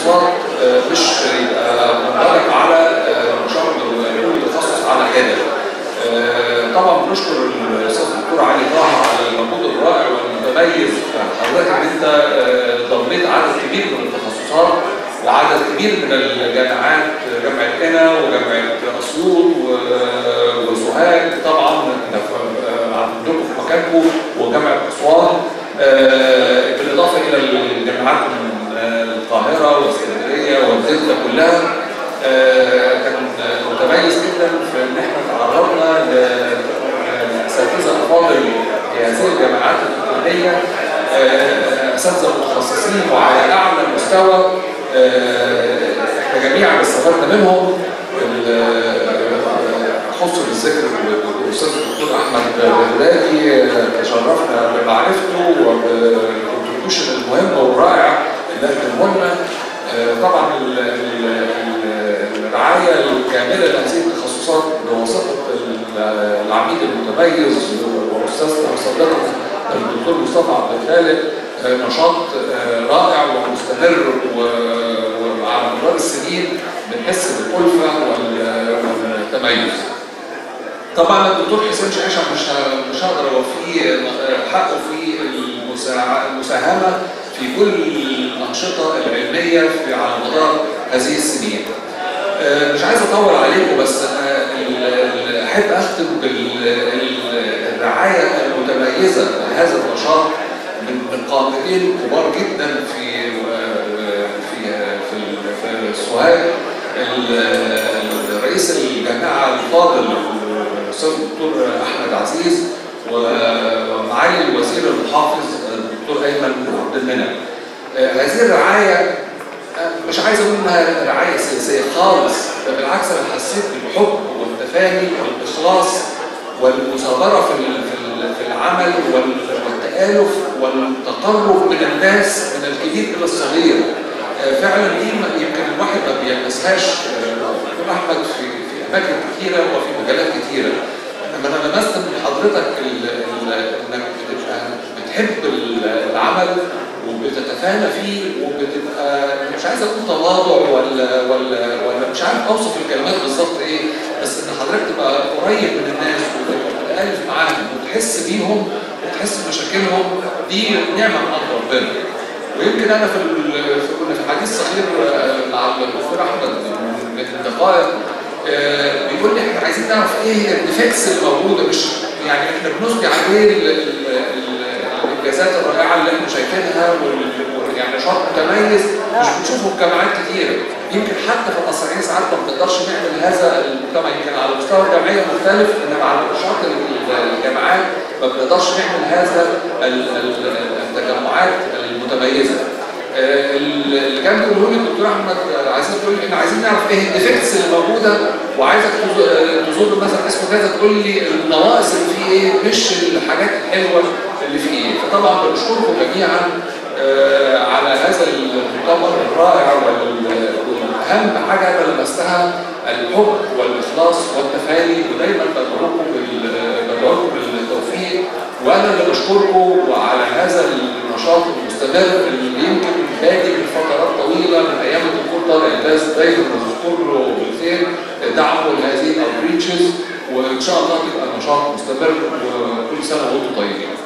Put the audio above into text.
التخصصات آه، مش يبقى منطلق على آه، نشاط كل تخصص على حده. آه، طبعا بنشكر الاستاذ الدكتور علي طه على المجهود الرائع والمتميز حضرتك ان انت آه، ضميت عدد كبير من التخصصات وعدد كبير من الجامعات جامعه قنا وجامعه اسيوط و- وسوهاج طبعا ده في- آه، عندكم في مكانكم وجامعه اسوان آه، بالاضافه الى الجامعات من آه، القاهره والاسكندريه والدلتا كلها آه، كان متميز جدا في ان احنا تعرضنا لاساتذه افاضل في هذه الجامعات الحكوميه آه، اساتذه متخصصين وعلى اعلى مستوى آه، احنا جميعا استفدنا منهم خص بالذكر الاستاذ الدكتور احمد بغدادي تشرفنا بمعرفته وبالكونتريبيوشن المهمه والرائعه اللي قدمه لنا آه، طبعا ال- ال- ال- الرعايه الكامله لهذه التخصصات بواسطه ال- العميد المتميز واستاذنا وصديقنا الدكتور مصطفى عبد الخالق آه، نشاط آه، رائع ومستمر و- وعلى مدار السنين بنحس بالألفة وال- والتميز. طبعا الدكتور حسين شعيشة مش ه- مش هقدر اوفيه حقه في المساع- المساهمه في كل الانشطه العلميه في على مدار هذه السنين. آه، مش عايز اطول عليكم بس أنا ال- ال- احب اختم بالرعايه المتميزه لهذا النشاط من من قائمتين كبار جدا في آه، في في في السوهاج ال- رئيس الجامعه الفاضل الاستاذ الدكتور احمد عزيز ومعالي الوزير المحافظ الدكتور ايمن عبد المنعم. آه، هذه الرعايه آه، مش عايز اقول انها رعايه سياسيه خالص بل بالعكس انا حسيت بالحب والتفاني والاخلاص والمثابره في ال- في ال- في العمل وال- والتالف والتقرب من الناس من الكبير الى الصغير آه، فعلا دي م- يمكن الواحد ما بيلمسهاش آه، دكتور احمد في في اماكن كثيره وفي مجالات كثيره لما انا لمست من حضرتك ال- ال- انك بتبقى بتحب ال- العمل وبتتفانى فيه وبتبقى مش عايز اقول تواضع ولا ولا ولا مش عارف اوصف الكلمات بالظبط ايه بس ان حضرتك تبقى قريب من الناس وتبقى متالف معاهم وتحس بيهم وتحس بمشاكلهم دي نعمه من عند ربنا ويمكن انا في ال- في- كنا في حديث صغير آه، مع الدكتور احمد من من دقائق آه، بيقول لي احنا عايزين نعرف ايه هي الديفكتس اللي موجوده مش يعني احنا بنثني عليه ال- ال- ال- الانجازات الرائعه اللي احنا شايفينها وال- وال- يعني نشاط متميز مش بنشوفه في جامعات كتيره يمكن حتى في المصريين ساعات ما بنقدرش نعمل هذا المجتمع يمكن على مستوى الجمعيه مختلف انما على نشاط ال- الجامعات ما بنقدرش نعمل هذا ال- ال- التجمعات المتميزه آه، اللي كان بيقوله لي الدكتور احمد عايزين تقول لي احنا عايزين نعرف ايه الديفكتس اللي موجوده وعايزك تزور آه، تزور مثلا اسمه كذا تقول لي النواقص اللي فيه ايه مش الحاجات الحلوه اللي فيه ايه فطبعا بنشكركم جميعا آه، على هذا المؤتمر الرائع وال- والاهم حاجه انا لمستها الحب والاخلاص والتفاني ودايما بدعوكم بال- بدعوكم بالتوفيق وانا اللي بشكركم وعلى هذا النشاط المستمر اللي يمكن بادئ من فترات طويله من ايام الدكتور طارق الباز دايما بذكر له بالخير دعمه لهذه الاوتريتشز وان شاء الله تبقى نشاط مستمر وكل سنه وانتم طيبين.